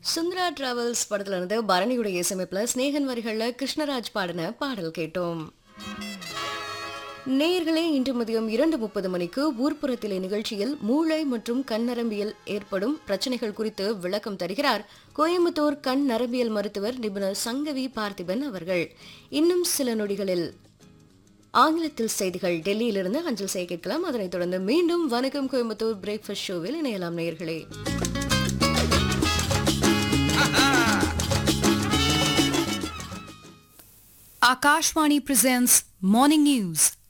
Sundara travels படத்துல இருந்து பரணியுடைய இசையமைப்புல ஸ்நேகன் வரிகள்ல கிருஷ்ணராஜ் பாடின பாடல் கேட்டோம் நேயர்களே இன்று மதியம் இரண்டு முப்பது மணிக்கு ஊர்ப்புறத்திலே நிகழ்ச்சியில் மூளை மற்றும் கண் நரம்பியல் ஏற்படும் பிரச்சனைகள் குறித்து விளக்கம் தருகிறார் கோயம்புத்தூர் கண் நரம்பியல் மருத்துவர் நிபுணர் சங்கவி பார்த்திபன் அவர்கள் இன்னும் சில நொடிகளில் ஆங்கிலத்தில் செய்திகள் டெல்லியிலிருந்து அஞ்சல் செய்ய கேட்கலாம் அதனைத் தொடர்ந்து மீண்டும் வணக்கம் கோயம்புத்தூர் பிரேக்ஃபாஸ்ட் ஷோவில் இணையலாம் நேயர்களே Akashvani presents Morning News